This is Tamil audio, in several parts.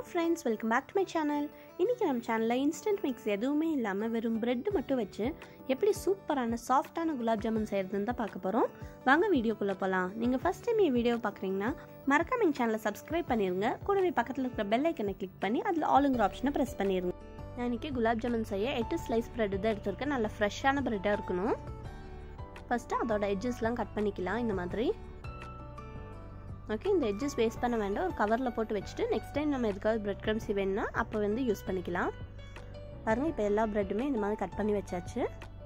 friends welcome back to my channel இன்றைக்கி நம்ம சேனலில் இன்ஸ்டன்ட் மிக்ஸ் எதுவுமே இல்லாமல் வெறும் பிரெட் மட்டும் வச்சு எப்படி சூப்பரான சாஃப்டான குலாப் ஜாமுன் செய்கிறதுன்னு தான் பார்க்க போகிறோம் வாங்க வீடியோக்குள்ளே போகலாம் நீங்கள் ஃபஸ்ட் டைம் என் வீடியோ பார்க்குறீங்கன்னா மறக்காம எங்கள் சேனலை சப்ஸ்கிரைப் பண்ணிடுங்க கூடவே பக்கத்தில் இருக்கிற பெல் ஐக்கனை கிளிக் பண்ணி அதில் ஆளுங்கிற ஆப்ஷனை ப்ரெஸ் பண்ணிடுங்க நான் இன்றைக்கி குலாப் ஜாமுன் செய்ய எட்டு ஸ்லைஸ் பிரெட் தான் எடுத்திருக்கேன் நல்ல ஃப்ரெஷ்ஷான ப்ரெட்டாக இருக்கணும் ஃபஸ்ட்டு அதோட எட்ஜஸ்லாம் கட் பண்ணிக்கலாம் இந்த மாதிரி ஓகே இந்த எட்ஜஸ் வேஸ்ட் பண்ண வேண்டாம் ஒரு கவரில் போட்டு வச்சுட்டு நெக்ஸ்ட் டைம் நம்ம எதுக்காவது ப்ரெட் க்ரம்ஸ் வேணும்னா அப்போ வந்து யூஸ் பண்ணிக்கலாம் பாருங்கள் இப்போ எல்லா ப்ரெட்டுமே இந்த மாதிரி கட் பண்ணி வச்சாச்சு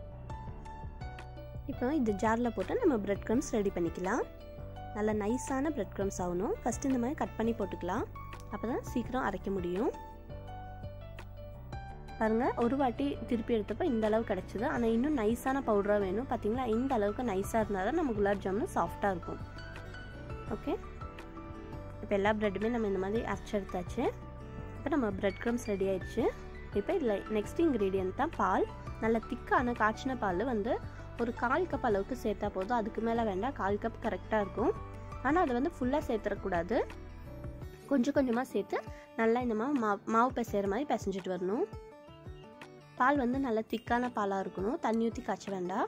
இப்போ இந்த ஜாரில் போட்டு நம்ம ப்ரெட் க்ரம்ஸ் ரெடி பண்ணிக்கலாம் நல்ல நைஸான ப்ரெட் க்ரம்ஸ் ஆகணும் ஃபஸ்ட்டு இந்த மாதிரி கட் பண்ணி போட்டுக்கலாம் அப்போ தான் சீக்கிரம் அரைக்க முடியும் பாருங்கள் ஒரு வாட்டி திருப்பி எடுத்தப்போ இந்த அளவு கிடச்சிது ஆனால் இன்னும் நைஸான பவுடராக வேணும் பார்த்தீங்களா இந்த அளவுக்கு நைஸாக இருந்தால் தான் நம்ம குலாப் ஜாமுன் சாஃப்டாக இருக்கும் ஓகே இப்போ எல்லா ப்ரெட்டுமே நம்ம இந்த மாதிரி அரைச்சி எடுத்தாச்சு இப்போ நம்ம ப்ரெட் க்ரம்ஸ் ரெடி ஆயிடுச்சு இப்போ இதில் நெக்ஸ்ட் இன்க்ரீடியன்ட் தான் பால் நல்ல திக்கான காய்ச்சின பால் வந்து ஒரு கால் கப் அளவுக்கு சேர்த்தா போதும் அதுக்கு மேலே வேண்டாம் கால் கப் கரெக்டாக இருக்கும் ஆனால் அதை வந்து ஃபுல்லாக சேர்த்துடக்கூடாது கொஞ்சம் கொஞ்சமாக சேர்த்து நல்லா இந்த மாதிரி மாவு மாவு பிசைகிற மாதிரி பிசைஞ்சிட்டு வரணும் பால் வந்து நல்லா திக்கான பாலாக இருக்கணும் தண்ணி ஊற்றி காய்ச்ச வேண்டாம்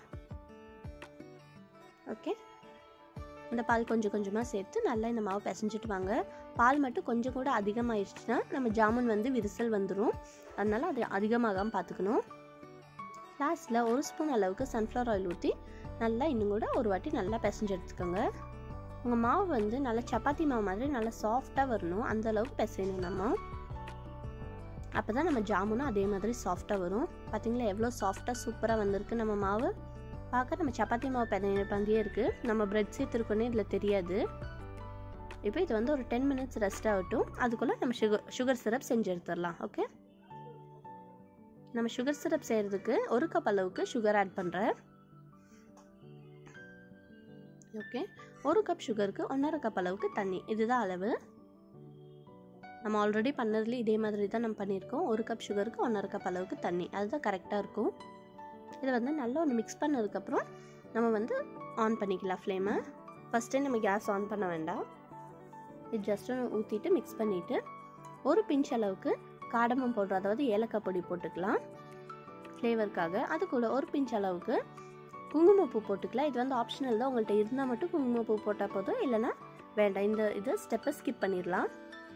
ஓகே இந்த பால் கொஞ்சம் கொஞ்சமாக சேர்த்து நல்லா இந்த மாவு பிசைஞ்சிட்டு வாங்க பால் மட்டும் கொஞ்சம் கூட அதிகமாகிடுச்சுன்னா நம்ம ஜாமுன் வந்து விரிசல் வந்துடும் அதனால் அது அதிகமாகாமல் பார்த்துக்கணும் லாஸ்ட்டில் ஒரு ஸ்பூன் அளவுக்கு சன்ஃப்ளவர் ஆயில் ஊற்றி நல்லா இன்னும் கூட ஒரு வாட்டி நல்லா பிசைஞ்சு எடுத்துக்கோங்க உங்கள் மாவு வந்து நல்லா சப்பாத்தி மாவு மாதிரி நல்லா சாஃப்டாக வரணும் அந்த அளவுக்கு பிசையணும் நம்ம அப்போ தான் நம்ம ஜாமுனும் அதே மாதிரி சாஃப்டாக வரும் பார்த்தீங்களா எவ்வளோ சாஃப்டாக சூப்பராக வந்திருக்கு நம்ம மாவு பார்க்க நம்ம சப்பாத்தி மாவு பதினேழு பந்தியே இருக்குது நம்ம பிரெட் சேர்த்துருக்கோன்னே இதில் தெரியாது இப்போ இது வந்து ஒரு டென் மினிட்ஸ் ரெஸ்ட் ஆகட்டும் அதுக்குள்ளே நம்ம சுகர் சுகர் சிரப் செஞ்சு எடுத்துடலாம் ஓகே நம்ம சுகர் சிரப் செய்கிறதுக்கு ஒரு கப் அளவுக்கு சுகர் ஆட் பண்ணுறேன் ஓகே ஒரு கப் சுகருக்கு ஒன்றரை கப் அளவுக்கு தண்ணி இதுதான் அளவு நம்ம ஆல்ரெடி பண்ணதுலேயே இதே மாதிரி தான் நம்ம பண்ணியிருக்கோம் ஒரு கப் சுகருக்கு ஒன்றரை கப் அளவுக்கு தண்ணி அதுதான் கரெக்டாக இருக்கும் இதை வந்து நல்லா ஒன்று மிக்ஸ் பண்ணதுக்கப்புறம் நம்ம வந்து ஆன் பண்ணிக்கலாம் ஃப்ளேமை ஃபஸ்ட்டே நம்ம கேஸ் ஆன் பண்ண வேண்டாம் இது ஜஸ்ட் ஊற்றிட்டு மிக்ஸ் பண்ணிவிட்டு ஒரு பிஞ்ச் அளவுக்கு காடமம் பவுடர் அதாவது ஏலக்காய் பொடி போட்டுக்கலாம் ஃப்ளேவருக்காக அது கூட ஒரு பிஞ்ச் அளவுக்கு குங்குமப்பூ போட்டுக்கலாம் இது வந்து ஆப்ஷனல் தான் உங்கள்கிட்ட இருந்தால் மட்டும் குங்குமப்பூ போட்டால் போதும் இல்லைனா வேண்டாம் இந்த இது ஸ்டெப்பை ஸ்கிப் பண்ணிடலாம்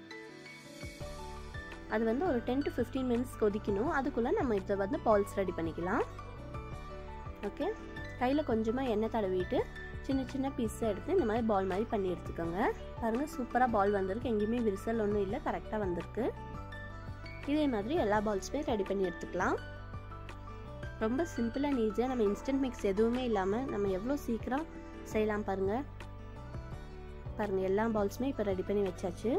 அது வந்து ஒரு டென் டு ஃபிஃப்டீன் மினிட்ஸ் கொதிக்கணும் அதுக்குள்ளே நம்ம இதை வந்து பால்ஸ் ரெடி பண்ணிக்கலாம் ஓகே கையில் கொஞ்சமாக எண்ணெய் தடவிட்டு சின்ன சின்ன பீஸை எடுத்து இந்த மாதிரி பால் மாதிரி பண்ணி எடுத்துக்கோங்க பாருங்கள் சூப்பராக பால் வந்திருக்கு எங்கேயுமே விரிசல் ஒன்றும் இல்லை கரெக்டாக வந்திருக்கு இதே மாதிரி எல்லா பால்ஸுமே ரெடி பண்ணி எடுத்துக்கலாம் ரொம்ப சிம்பிள் அண்ட் ஈஸியாக நம்ம இன்ஸ்டன்ட் மிக்ஸ் எதுவுமே இல்லாமல் நம்ம எவ்வளோ சீக்கிரம் செய்யலாம் பாருங்கள் பாருங்கள் எல்லா பால்ஸுமே இப்போ ரெடி பண்ணி வச்சாச்சு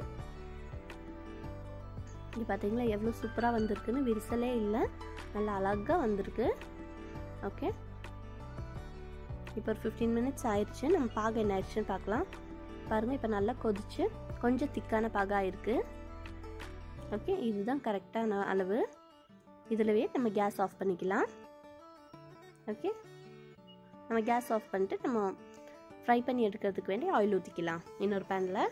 இங்கே பார்த்தீங்களா எவ்வளோ சூப்பராக வந்திருக்குன்னு விரிசலே இல்லை நல்லா அழகாக வந்திருக்கு ஓகே இப்போ ஒரு ஃபிஃப்டீன் மினிட்ஸ் ஆயிடுச்சு நம்ம பாகு என்ன ஆயிடுச்சுன்னு பார்க்கலாம் பாருங்கள் இப்போ நல்லா கொதிச்சு கொஞ்சம் திக்கான பாகம் ஆயிருக்கு ஓகே இதுதான் கரெக்டான அளவு இதிலவே நம்ம கேஸ் ஆஃப் பண்ணிக்கலாம் ஓகே நம்ம கேஸ் ஆஃப் பண்ணிட்டு நம்ம ஃப்ரை பண்ணி எடுக்கிறதுக்கு வேண்டி ஆயில் ஊற்றிக்கலாம் இன்னொரு பேனில்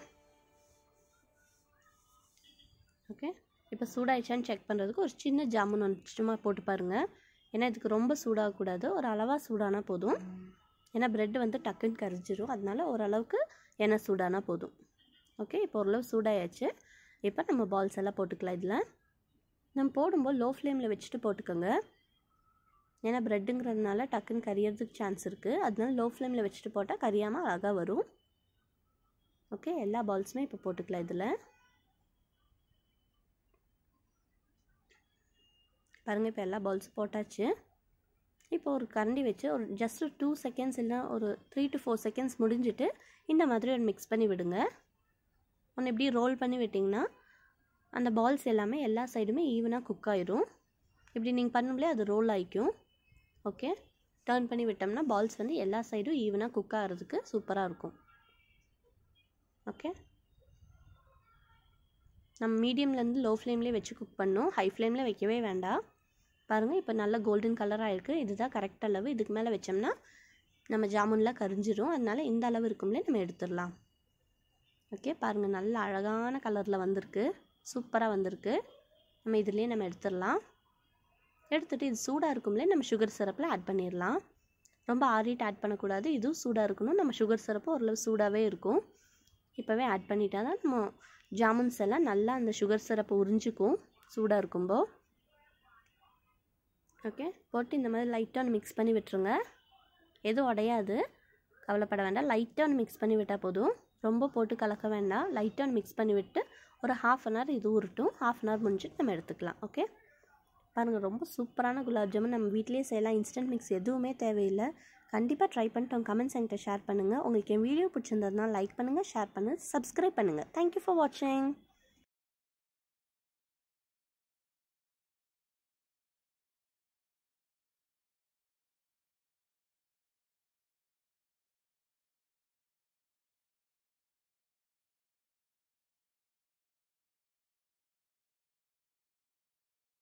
ஓகே இப்போ சூடாயிடுச்சான்னு செக் பண்ணுறதுக்கு ஒரு சின்ன ஜாமுன் ஒன்று சும்மா போட்டு பாருங்கள் ஏன்னா இதுக்கு ரொம்ப சூடாகக்கூடாது ஒரு அளவாக சூடானா போதும் ஏன்னா ப்ரெட் வந்து டக்குன்னு கரிஞ்சிரும் அதனால ஓரளவுக்கு எண்ணெய் சூடானா போதும் ஓகே இப்போ ஓரளவு சூடாயாச்சு இப்போ நம்ம பால்ஸ் எல்லாம் போட்டுக்கலாம் இதில் நம்ம போடும்போது லோ ஃப்ளேமில் வச்சுட்டு போட்டுக்கோங்க ஏன்னா ப்ரெட்டுங்கிறதுனால டக்குன்னு கரியறதுக்கு சான்ஸ் இருக்குது அதனால லோ ஃப்ளேமில் வச்சுட்டு போட்டால் கரியாமல் அழகாக வரும் ஓகே எல்லா பால்ஸுமே இப்போ போட்டுக்கலாம் இதில் பாருங்கள் இப்போ எல்லா பால்ஸும் போட்டாச்சு இப்போ ஒரு கரண்டி வச்சு ஒரு ஜஸ்ட் டூ செகண்ட்ஸ் இல்லை ஒரு த்ரீ டு ஃபோர் செகண்ட்ஸ் முடிஞ்சிட்டு இந்த மாதிரி ஒரு மிக்ஸ் பண்ணி விடுங்க ஒன்று இப்படி ரோல் பண்ணி விட்டிங்கன்னா அந்த பால்ஸ் எல்லாமே எல்லா சைடுமே ஈவனாக குக் ஆயிரும் இப்படி நீங்கள் பண்ணும்போதே அது ரோல் ஆகிக்கும் ஓகே டர்ன் பண்ணி விட்டோம்னா பால்ஸ் வந்து எல்லா சைடும் ஈவனாக குக் ஆகிறதுக்கு சூப்பராக இருக்கும் ஓகே நம்ம மீடியம்லேருந்து லோ ஃப்ளேம்லேயே வச்சு குக் பண்ணோம் ஹை ஃப்ளேமில் வைக்கவே வேண்டாம் பாருங்கள் இப்போ நல்ல கோல்டன் கலர் ஆகிருக்கு இதுதான் கரெக்ட் அளவு இதுக்கு மேலே வச்சோம்னா நம்ம ஜாமுன்லாம் கரிஞ்சிரும் அதனால இந்த அளவு இருக்கும்லே நம்ம எடுத்துடலாம் ஓகே பாருங்கள் நல்ல அழகான கலரில் வந்திருக்கு சூப்பராக வந்திருக்கு நம்ம இதுலேயே நம்ம எடுத்துடலாம் எடுத்துகிட்டு இது சூடாக இருக்கும்லே நம்ம சுகர் சிரப்பில் ஆட் பண்ணிடலாம் ரொம்ப ஆறிட்டு ஆட் பண்ணக்கூடாது இதுவும் சூடாக இருக்கணும் நம்ம சுகர் சிரப்பு ஓரளவு சூடாகவே இருக்கும் இப்போவே ஆட் பண்ணிட்டா தான் நம்ம ஜாமுன்ஸ் எல்லாம் நல்லா அந்த சுகர் சிரப்பை உறிஞ்சிக்கும் சூடாக இருக்கும்போ ஓகே போட்டு இந்த மாதிரி லைட்டாக மிக்ஸ் பண்ணி விட்டுருங்க எதுவும் உடையாது கவலைப்பட வேண்டாம் லைட்டாக மிக்ஸ் பண்ணி விட்டால் போதும் ரொம்ப போட்டு கலக்க வேண்டாம் லைட்டாக மிக்ஸ் பண்ணி விட்டு ஒரு ஹாஃப் அன் ஹவர் இது உருட்டும் ஹாஃப் அன் ஹவர் முடிஞ்சுட்டு நம்ம எடுத்துக்கலாம் ஓகே பாருங்கள் ரொம்ப சூப்பரான குலாப் ஜாமுன் நம்ம வீட்லேயே செய்யலாம் இன்ஸ்டன்ட் மிக்ஸ் எதுவுமே தேவையில்லை கண்டிப்பாக ட்ரை பண்ணிட்டு உங்கள் கமெண்ட்ஸ் என்கிட்ட ஷேர் பண்ணுங்கள் உங்களுக்கு என் வீடியோ பிடிச்சிருந்ததுனா லைக் பண்ணுங்கள் ஷேர் பண்ணுங்கள் சப்ஸ்கிரைப் பண்ணுங்கள் தேங்க்யூ ஃபார் வாட்சிங்